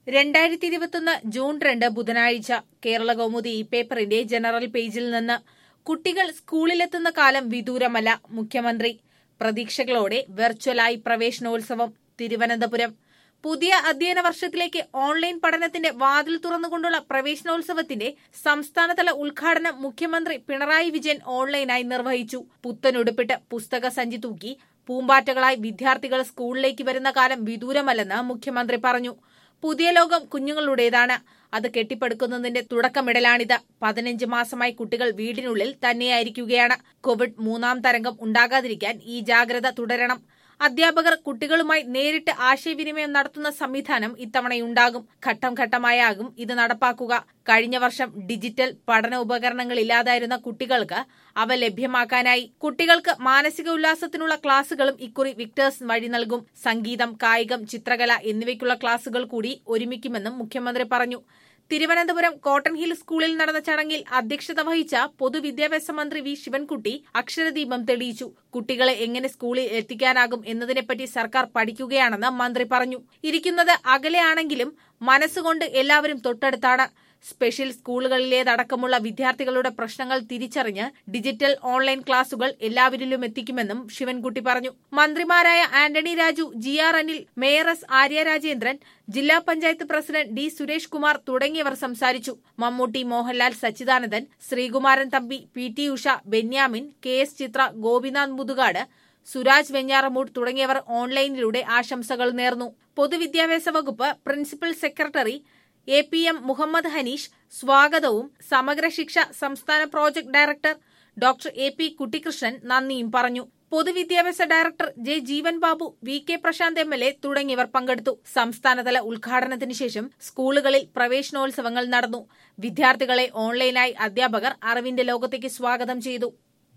രണ്ടായിരത്തി ഇരുപത്തൊന്ന് ജൂൺ രണ്ട് ബുധനാഴ്ച കേരള കൗമുദി ഈ പേപ്പറിന്റെ ജനറൽ പേജിൽ നിന്ന് കുട്ടികൾ സ്കൂളിലെത്തുന്ന കാലം വിദൂരമല്ല മുഖ്യമന്ത്രി പ്രതീക്ഷകളോടെ വെർച്വലായി പ്രവേശനോത്സവം തിരുവനന്തപുരം പുതിയ അധ്യയന വർഷത്തിലേക്ക് ഓൺലൈൻ പഠനത്തിന്റെ വാതിൽ തുറന്നുകൊണ്ടുള്ള പ്രവേശനോത്സവത്തിന്റെ സംസ്ഥാനതല ഉദ്ഘാടനം മുഖ്യമന്ത്രി പിണറായി വിജയൻ ഓൺലൈനായി നിർവഹിച്ചു പുത്തനുടുപ്പിട്ട് പുസ്തക സഞ്ചി തൂക്കി പൂമ്പാറ്റകളായി വിദ്യാർത്ഥികൾ സ്കൂളിലേക്ക് വരുന്ന കാലം വിദൂരമല്ലെന്ന് മുഖ്യമന്ത്രി പറഞ്ഞു പുതിയ ലോകം കുഞ്ഞുങ്ങളുടേതാണ് അത് കെട്ടിപ്പടുക്കുന്നതിന്റെ തുടക്കമിടലാണിത് പതിനഞ്ച് മാസമായി കുട്ടികൾ വീടിനുള്ളിൽ തന്നെയായിരിക്കുകയാണ് കോവിഡ് മൂന്നാം തരംഗം ഉണ്ടാകാതിരിക്കാൻ ഈ ജാഗ്രത തുടരണം അധ്യാപകർ കുട്ടികളുമായി നേരിട്ട് ആശയവിനിമയം നടത്തുന്ന സംവിധാനം ഇത്തവണയുണ്ടാകും ഘട്ടം ഘട്ടമായാകും ഇത് നടപ്പാക്കുക കഴിഞ്ഞ വർഷം ഡിജിറ്റൽ പഠന ഉപകരണങ്ങൾ ഇല്ലാതായിരുന്ന കുട്ടികൾക്ക് അവ ലഭ്യമാക്കാനായി കുട്ടികൾക്ക് മാനസിക ഉല്ലാസത്തിനുള്ള ക്ലാസുകളും ഇക്കുറി വിക്ടേഴ്സ് വഴി നൽകും സംഗീതം കായികം ചിത്രകല എന്നിവയ്ക്കുള്ള ക്ലാസുകൾ കൂടി ഒരുമിക്കുമെന്നും മുഖ്യമന്ത്രി പറഞ്ഞു തിരുവനന്തപുരം കോട്ടൺ ഹിൽ സ്കൂളിൽ നടന്ന ചടങ്ങിൽ അധ്യക്ഷത വഹിച്ച പൊതുവിദ്യാഭ്യാസ മന്ത്രി വി ശിവൻകുട്ടി അക്ഷരദീപം തെളിയിച്ചു കുട്ടികളെ എങ്ങനെ സ്കൂളിൽ എത്തിക്കാനാകും എന്നതിനെപ്പറ്റി സർക്കാർ പഠിക്കുകയാണെന്ന് മന്ത്രി പറഞ്ഞു ഇരിക്കുന്നത് അകലെയാണെങ്കിലും മനസ്സുകൊണ്ട് എല്ലാവരും തൊട്ടടുത്താണ് സ്പെഷ്യൽ സ്കൂളുകളിലേതടക്കമുള്ള വിദ്യാർത്ഥികളുടെ പ്രശ്നങ്ങൾ തിരിച്ചറിഞ്ഞ് ഡിജിറ്റൽ ഓൺലൈൻ ക്ലാസുകൾ എല്ലാവരിലും എത്തിക്കുമെന്നും ശിവൻകുട്ടി പറഞ്ഞു മന്ത്രിമാരായ Antony Raju G R Anil mayor S Arya Rajendran ജില്ലാ പഞ്ചായത്ത് പ്രസിഡന്റ് ഡി സുരേഷ് കുമാർ തുടങ്ങിയവർ സംസാരിച്ചു Mammootty Mohanlal Sachidanandan Sreekumaran Thampi P T Usha Benyamin K S Chithra Gopinath Muthukad Suraj Venjaramoodu തുടങ്ങിയവർ ഓൺലൈനിലൂടെ ആശംസകൾ നേർന്നു പൊതുവിദ്യാഭ്യാസ വകുപ്പ് principal secretary A P M Muhammad Hanish സ്വാഗതവും സമഗ്ര ശിക്ഷ സംസ്ഥാന project director doctor A P Kuttikrishnan നന്ദിയും പറഞ്ഞു പൊതുവിദ്യാഭ്യാസ director J Jeevan Babu V K Prashant M L A തുടങ്ങിയവർ പങ്കെടുത്തു സംസ്ഥാനതല ഉദ്ഘാടനത്തിന് ശേഷം സ്കൂളുകളിൽ പ്രവേശനോത്സവങ്ങൾ നടന്നു വിദ്യാർത്ഥികളെ ഓൺലൈനായി അധ്യാപകർ അറിവിന്റെ ലോകത്തേക്ക് സ്വാഗതം ചെയ്തു